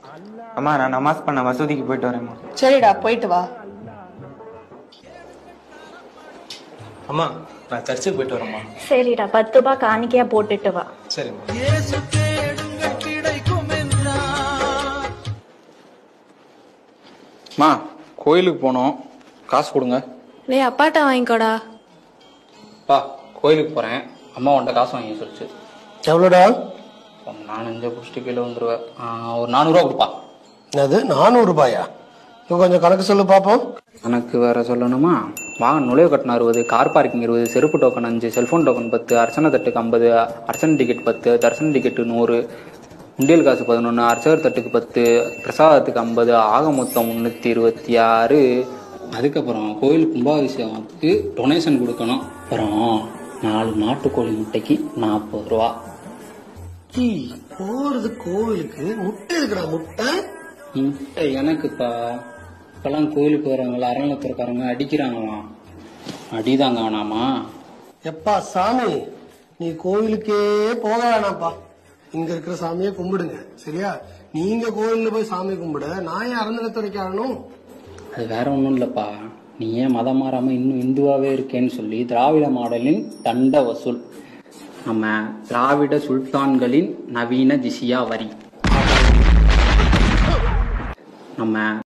அம்மா நான் நமாஸ் பண்ண மசூதிக்கு போயிட்டு வரேம்மா சரிடா போயிட்டு வா அம்மா நான் சர்ச்சுக்கு போயிட்டு வரேம்மா சரிடா பத்து ரூபாய் காணிக்கையா போட்டுட்டு வா சரிம்மா மா கோயிலுக்கு போனோம் காசு கொடுங்க டேய் அப்பாட்ட வாங்கிக்கோடா பா கோயிலுக்கு போறேன் அம்மா உன்ட்ட காசு வாங்கி சொல்லிச்சு எவ்வளோடா ஒரு நாலஞ்சு குடிச்சிட்டு கீழே வந்துருவேன் ஆ, ஒரு நானூறுரூவா கொடுப்பா அது நானூறு ரூபாயா இப்போ கொஞ்சம் கணக்கு சொல்லு பார்ப்போம் எனக்கு வேற சொல்லணுமா வாங்க நுழைவு கட்டணம் அறுபது கார் பார்க்கிங் இருபது செருப்பு டோக்கன் அஞ்சு செல்போன் டோக்கன் பத்து அர்ச்சனை தட்டுக்கு ஐம்பது அர்ச்சனை டிக்கெட் பத்து தரிசன டிக்கெட்டு நூறு உண்டியல் காசு பதினொன்று அர்ச்சகர் தட்டுக்கு பத்து பிரசாதத்துக்கு ஐம்பது ஆக மொத்தம் முந்நூற்றி இருபத்தி ஆறு அதுக்கப்புறம் கோயில் கும்பாபிஷேகத்துக்கு டொனேஷன் கொடுக்கணும் அப்புறம் நாலு நாட்டுக்கோழி முட்டைக்கு நாற்பது ரூபா ஈ, போறது கோவிலுக்கு முட்டை இருக்குடா முட்டை முட்டை எனக்குப்பா இப்பெல்லாம் கோயிலுக்கு வரவங்கள அறநிலத்துறக்காரங்க அடிக்கிறாங்களாம் அடிதாங்க வேணாமா எப்பா சாமி நீ கோவிலுக்கே போக வேணாம்ப்பா இங்க இருக்கிற சாமியை கும்பிடுங்க சரியா நீங்க கோவில்ல போய் சாமி கும்பிட நான் ஏன் அறநிலத்துறைக்காரனும் அது வேற ஒன்றும் இல்லைப்பா நீ ஏன் மதம் மாறாம இன்னும் இந்துவாவே இருக்கேன்னு சொல்லி திராவிட மாடலின் தண்ட வசூல் நம்ம திராவிட சுல்தான்களின் நவீன ஜிசியா வரி நம்ம